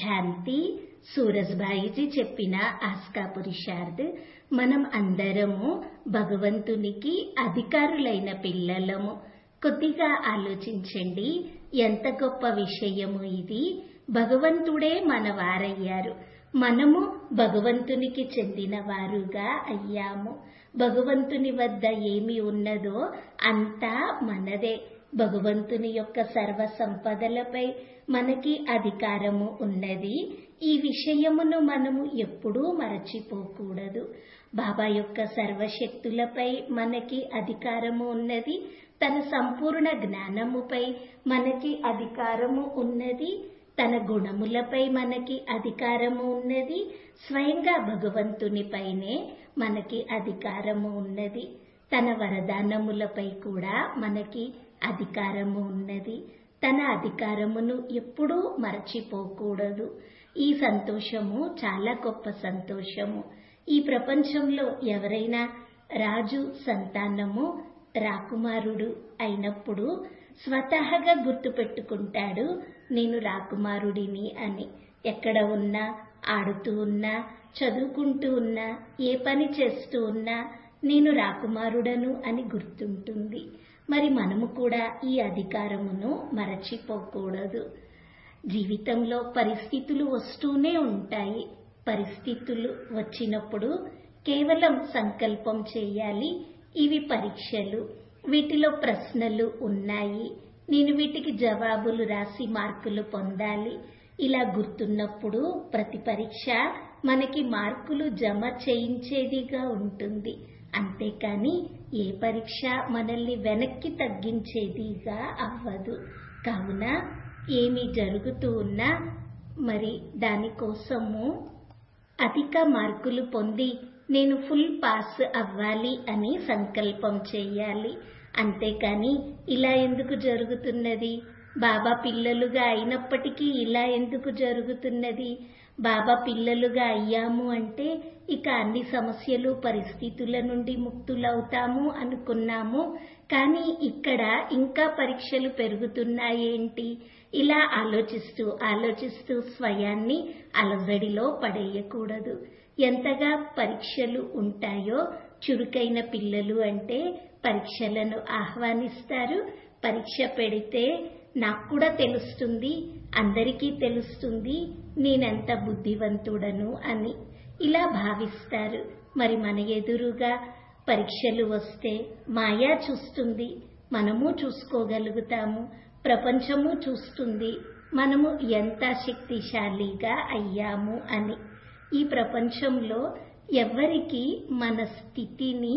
శాంతి సూరజ్భాయిజీ చెప్పిన ఆస్కా పురుషార్థ్ మనం అందరము భగవంతునికి అధికారులైన పిల్లలము కొద్దిగా ఆలోచించండి ఎంత గొప్ప విషయము ఇది భగవంతుడే మన వారయ్యారు మనము భగవంతునికి చెందిన వారుగా అయ్యాము భగవంతుని వద్ద ఏమి ఉన్నదో అంతా మనదే భగవంతుని యొక్క సర్వ సంపదలపై మనకి అధికారము ఉన్నది ఈ విషయమును మనము ఎప్పుడూ మరచిపోకూడదు బాబా యొక్క సర్వశక్తులపై మనకి అధికారము ఉన్నది తన సంపూర్ణ జ్ఞానముపై మనకి అధికారము ఉన్నది తన గుణములపై మనకి అధికారము ఉన్నది స్వయంగా భగవంతునిపైనే మనకి అధికారము ఉన్నది తన వరదానములపై కూడా మనకి అధికారము ఉన్నది తన అధికారమును ఎప్పుడూ మరచిపోకూడదు ఈ సంతోషము చాలా గొప్ప సంతోషము ఈ ప్రపంచంలో ఎవరైనా రాజు సంతానము రాకుమారుడు అయినప్పుడు స్వతహగా గుర్తుపెట్టుకుంటాడు నేను రాకుమారుడిని అని ఎక్కడ ఉన్నా ఆడుతూ ఉన్నా చదువుకుంటూ ఉన్నా ఏ పని చేస్తూ ఉన్నా నేను రాకుమారుడను అని గుర్తుంటుంది మరి మనము కూడా ఈ అధికారమును మరచిపోకూడదు జీవితంలో పరిస్థితులు వస్తూనే ఉంటాయి పరిస్థితులు వచ్చినప్పుడు కేవలం సంకల్పం చేయాలి ఇవి పరీక్షలు వీటిలో ప్రశ్నలు ఉన్నాయి నేను వీటికి జవాబులు రాసి మార్కులు పొందాలి ఇలా గుర్తున్నప్పుడు ప్రతి పరీక్ష మనకి మార్కులు జమ చేయించేదిగా ఉంటుంది అంతేకాని ఏ పరీక్ష మనల్ని వెనక్కి తగ్గించేదిగా అవ్వదు కావున ఏమి జరుగుతూ ఉన్నా మరి దానికోసము అధిక మార్కులు పొంది నేను ఫుల్ పాస్ అవ్వాలి అని సంకల్పం చేయాలి అంతేకాని ఇలా ఎందుకు జరుగుతున్నది బాబా పిల్లలుగా అయినప్పటికీ ఇలా ఎందుకు జరుగుతున్నది బాబా పిల్లలుగా అయ్యాము అంటే ఇక అన్ని సమస్యలు పరిస్థితుల నుండి ముక్తులవుతాము అనుకున్నాము కానీ ఇక్కడ ఇంకా పరీక్షలు పెరుగుతున్నాయేంటి ఇలా ఆలోచిస్తూ ఆలోచిస్తూ స్వయాన్ని అలజడిలో పడేయకూడదు ఎంతగా పరీక్షలు ఉంటాయో చురుకైన పిల్లలు అంటే పరీక్షలను ఆహ్వానిస్తారు పరీక్ష పెడితే నాకు కూడా తెలుస్తుంది అందరికీ తెలుస్తుంది నేనెంత బుద్ధివంతుడను అని ఇలా భావిస్తారు మరి మన ఎదురుగా పరీక్షలు వస్తే మాయా చూస్తుంది మనము చూసుకోగలుగుతాము ప్రపంచము చూస్తుంది మనము ఎంత శక్తిశాలిగా అయ్యాము అని ఈ ప్రపంచంలో ఎవ్వరికి మన స్థితిని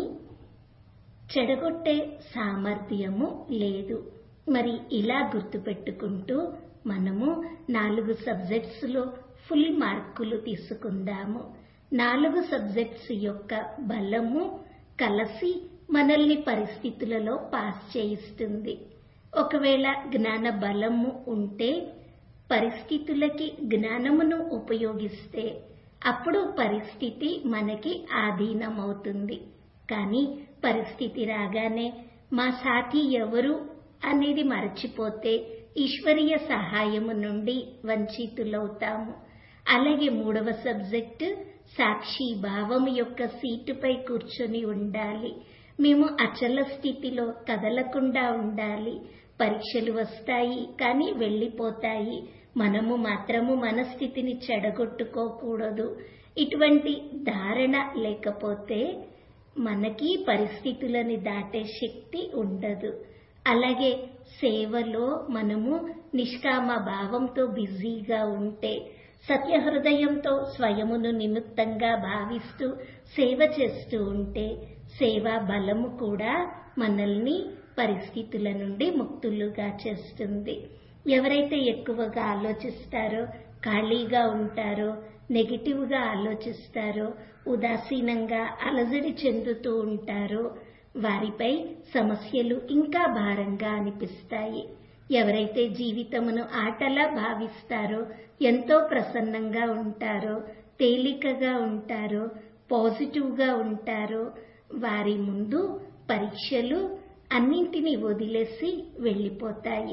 చెడగొట్టే సామర్థ్యము లేదు మరి ఇలా గుర్తుపెట్టుకుంటూ మనము నాలుగు సబ్జెక్ట్స్ లో ఫుల్ మార్కులు తీసుకుందాము నాలుగు సబ్జెక్ట్స్ యొక్క బలము కలిసి మనల్ని పరిస్థితులలో పాస్ చేయిస్తుంది ఒకవేళ జ్ఞాన బలము ఉంటే పరిస్థితులకి జ్ఞానమును ఉపయోగిస్తే అప్పుడు పరిస్థితి మనకి ఆధీనమవుతుంది కానీ పరిస్థితి రాగానే మా సాథి ఎవరు అనేది మరచిపోతే ఈశ్వరీయ సహాయము నుండి వంచితులవుతాము అలాగే మూడవ సబ్జెక్టు సాక్షి భావం యొక్క సీటుపై కూర్చొని ఉండాలి మేము అచల స్థితిలో కదలకుండా ఉండాలి పరీక్షలు వస్తాయి కానీ వెళ్ళిపోతాయి మనము మాత్రము మన స్థితిని చెడగొట్టుకోకూడదు ఇటువంటి ధారణ లేకపోతే మనకి పరిస్థితులని దాటే శక్తి ఉండదు అలాగే సేవలో మనము నిష్కామ భావంతో బిజీగా ఉంటే సత్య హృదయంతో స్వయమును నిమిత్తంగా భావిస్తూ సేవ చేస్తూ ఉంటే సేవా బలము కూడా మనల్ని పరిస్థితుల నుండి ముక్తులుగా చేస్తుంది ఎవరైతే ఎక్కువగా ఆలోచిస్తారో ఖాళీగా ఉంటారో నెగిటివ్గా ఆలోచిస్తారో ఉదాసీనంగా అలజడి చెందుతూ ఉంటారో వారిపై సమస్యలు ఇంకా భారంగా అనిపిస్తాయి ఎవరైతే జీవితమును ఆటలా భావిస్తారో ఎంతో ప్రసన్నంగా ఉంటారో తేలికగా ఉంటారో పాజిటివ్గా ఉంటారో వారి ముందు పరీక్షలు అన్నింటినీ వదిలేసి వెళ్ళిపోతాయి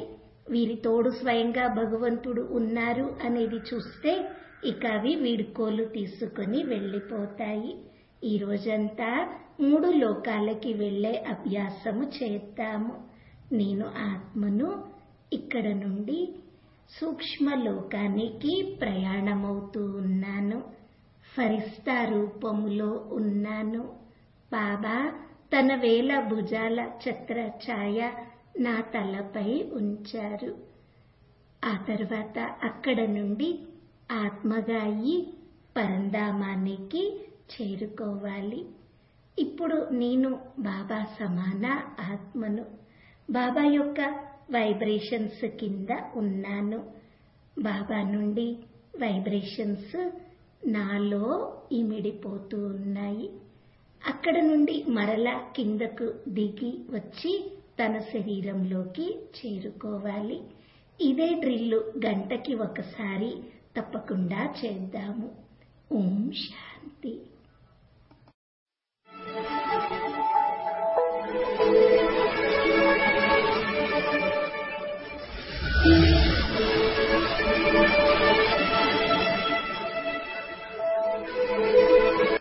వీరి తోడు స్వయంగా భగవంతుడు ఉన్నారు అనేది చూస్తే ఇక అవి వీడుకోలు తీసుకొని వెళ్ళిపోతాయి ఈ రోజంతా మూడు లోకాలకి వెళ్ళే అభ్యాసము చేద్దాము నేను ఆత్మను ఇక్కడ నుండి సూక్ష్మ లోకానికి ప్రయాణమవుతూ ఉన్నాను ఫరిస్తా రూపములో ఉన్నాను బాబా తన వేల భుజాల ఛత్ర ఛాయ నా తలపై ఉంచారు ఆ తర్వాత అక్కడ నుండి ఆత్మగా అయి పరంధామానికి చేరుకోవాలి ఇప్పుడు నేను బాబా సమాన ఆత్మను బాబా యొక్క వైబ్రేషన్స్ కింద ఉన్నాను బాబా నుండి వైబ్రేషన్స్ నాలో ఇమిడిపోతూ ఉన్నాయి అక్కడ నుండి మరలా కిందకు దిగి వచ్చి తన శరీరంలోకి చేరుకోవాలి ఇదే డ్రిల్లు గంటకి ఒకసారి తప్పకుండా చేద్దాము ఓం శాంతి